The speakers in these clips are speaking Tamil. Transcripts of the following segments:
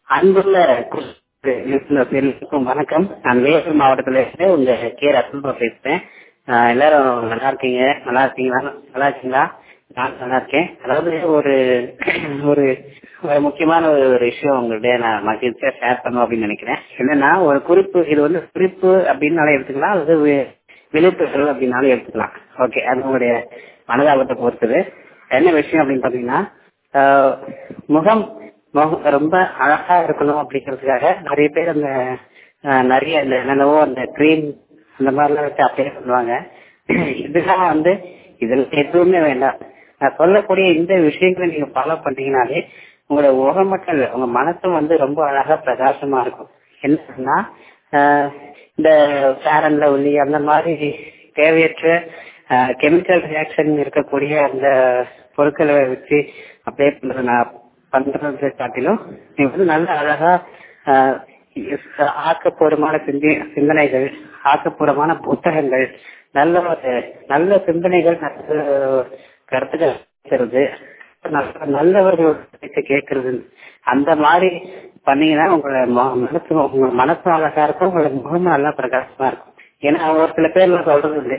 அன்புள்ள எல்லோருக்கும் வணக்கம் நான் வேலூர் மாவட்டத்துல இருந்து உங்க கே ரத்னபா பேசுறேன் ஆஹ் எல்லாரும் நல்லா இருக்கீங்க நல்லா இருக்கீங்களா நல்லா இருக்கீங்களா நான் நல்லா இருக்கேன் அதாவது ஒரு ஒரு ஒரு முக்கியமான ஒரு விஷயம் உங்கள்கிட்ட நான் மகிழ்ச்சியா ஷேர் பண்ணணும் அப்படின்னு நினைக்கிறேன் என்னன்னா ஒரு குறிப்பு இது வந்து குறிப்பு அப்படின்னாலே எடுத்துக்கலாம் அல்லது வி- விழிப்புகள் அப்படின்னாலும் எடுத்துக்கலாம் ஓகே அது உங்களுடைய மனதாபத்தை பொறுத்தது என்ன விஷயம் அப்படின்னு பாத்தீங்கன்னா ஆஹ் முகம் முகம் ரொம்ப அழகா இருக்கணும் அப்படிங்கிறதுக்காக நிறைய பேர் அந்த ஆஹ் நிறைய இந்த என்னென்னவோ அந்த கிரீம் அந்த மாதிரிலாம் வச்சு அப்ளை பண்ணுவாங்க இதெல்லாம் வந்து இதெல்லாம் எதுவுமே வேண்டாம் நான் சொல்லக்கூடிய இந்த விஷயங்களை நீங்க ஃபாலோ பண்ணீங்கனாலே உங்களோட முகம் மட்டும் இல்லை உங்க மனசும் வந்து ரொம்ப அழகா பிரகாசமா இருக்கும் என்னன்னா ஆஹ் இந்த ஃபேரன்ல உள்ளி அந்த மாதிரி தேவையற்ற கெமிக்கல் ரியாக்ஷன் இருக்கக்கூடிய அந்த பொருட்களை வச்சு அப்ளை பண்றது நான் பண்றதை காட்டிலும் நீங்க வந்து நல்ல அழகா ஆஹ் ஆக்கப்பூர்வமான சிந்தி- சிந்தனைகள் ஆக்கப்பூர்வமான புத்தகங்கள் நல்ல ஒரு நல்ல சிந்தனைகள் நல்ல கருத்துக்கள் பேசுறது நல்ல- நல்லவர்களோட பேச்சை கேட்கறது அந்த மாதிரி பண்ணீங்கன்னா உங்களோட ம- மனசு உங்க மனசு அழகா இருக்கும் உங்களோட முகமும் நல்லா பிரகாசமா இருக்கும் ஏன்னா ஒரு சில பேர்லாம் சொல்றது உண்டு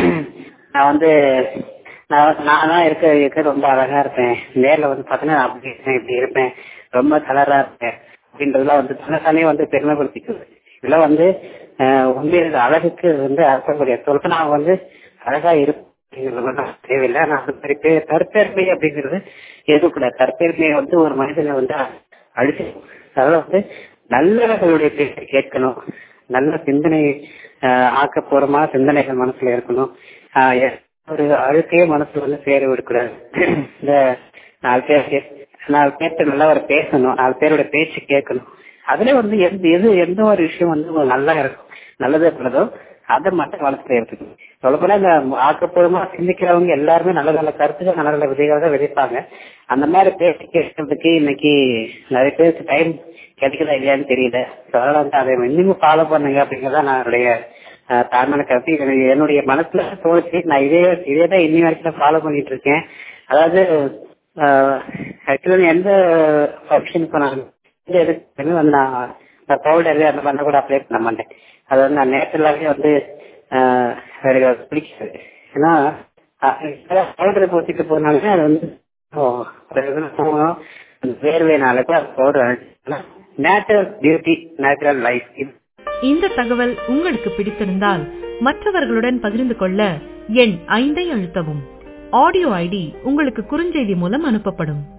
நான் வந்து நான் நான் தான் இருக்க இருக்க ரொம்ப அழகா இருப்பேன் நேர்ல வந்து பாத்தீங்கன்னா அப்படி இருப்பேன் இப்படி இருப்பேன் ரொம்ப கலரா இருப்பேன் அப்படின்றதுலாம் வந்து தன்னைத்தானே வந்து பெருமைப்படுத்திக்குது இதெல்லாம் வந்து ஆஹ் உண்மையில அழகுக்கு வந்து அர்த்தம் கிடையாது சொல்ல நான் வந்து அழகா இருப்பேன் அப்படிங்கிறது தேவையில்லை நான் அந்த மாதிரி பே- தற்பெருமை அப்படிங்கிறது எதுக்கூடாது தற்பெருமையை வந்து ஒரு மனிதனை வந்து அழிச்சு அதனால வந்து நல்லவர்களுடைய பேச்சை கேட்கணும் நல்ல சிந்தனை ஆஹ் ஆக்கப்பூர்வமான சிந்தனைகள் மனசுல இருக்கணும் ஆஹ் எ- ஒரு அழுக்கையே மனசுல வந்து சேர விடக்கூடாது இந்த நாலு பேர் கே- நாலு பேர்த்த நல்லா ஒரு பேசணும் நாலு பேரோட பேச்சு கேட்கணும் அதுல வந்து எந்த எது எந்த ஒரு விஷயம் வந்து உங்களுக்கு நல்லா இருக்கும் நல்லது இருக்கிறதோ அதை மட்டும் வளர்த்து எடுத்துக்கணும் சொல்லப்போனா இந்த ஆக்கப்பூர்வமா சிந்திக்கிறவங்க எல்லாருமே நல்ல நல்ல கருத்துக்கள் நல்ல நல்ல விதைகள் தான் விதைப்பாங்க அந்த மாதிரி பேச்சு கேட்கறதுக்கு இன்னைக்கு நிறைய பேருக்கு டைம் கிடைக்குதா இல்லையான்னு தெரியல So, அதனால வந்து அதை இன்னும் ஃபாலோ பண்ணுங்க அப்படிங்கறத நான் என்னுடைய ஆஹ், தாழ்மையான கருத்து எனக்கு என்னுடைய மனசுல தோணுச்சு நான் இதே இதே தான் இன்னி வரைக்கும் ஃபாலோ பண்ணிட்டு இருக்கேன் அதாவது ஆக்சுவலி எந்த ஃபங்க்ஷனுக்கு நான் எந்த இதுக்கு வந்து நான் நான் பவுடர் அந்த மாதிரி கூட அப்ளை பண்ண மாட்டேன் அது வந்து நான் நேச்சுரலாவே வந்து ஆஹ், எனக்கு அது பிடிக்காது ஏன்னா பவுடர் பூசிட்டு போனாலுமே அது வந்து ஓ, ஒரு இதுல போகணும் அந்த வேர்வையினால கூட அது powder natural beauty natural life இது இந்த தகவல் உங்களுக்கு பிடித்திருந்தால் மற்றவர்களுடன் பகிர்ந்து கொள்ள எண் ஐந்தை அழுத்தவும் ஆடியோ ஐடி உங்களுக்கு குறுஞ்செய்தி மூலம் அனுப்பப்படும்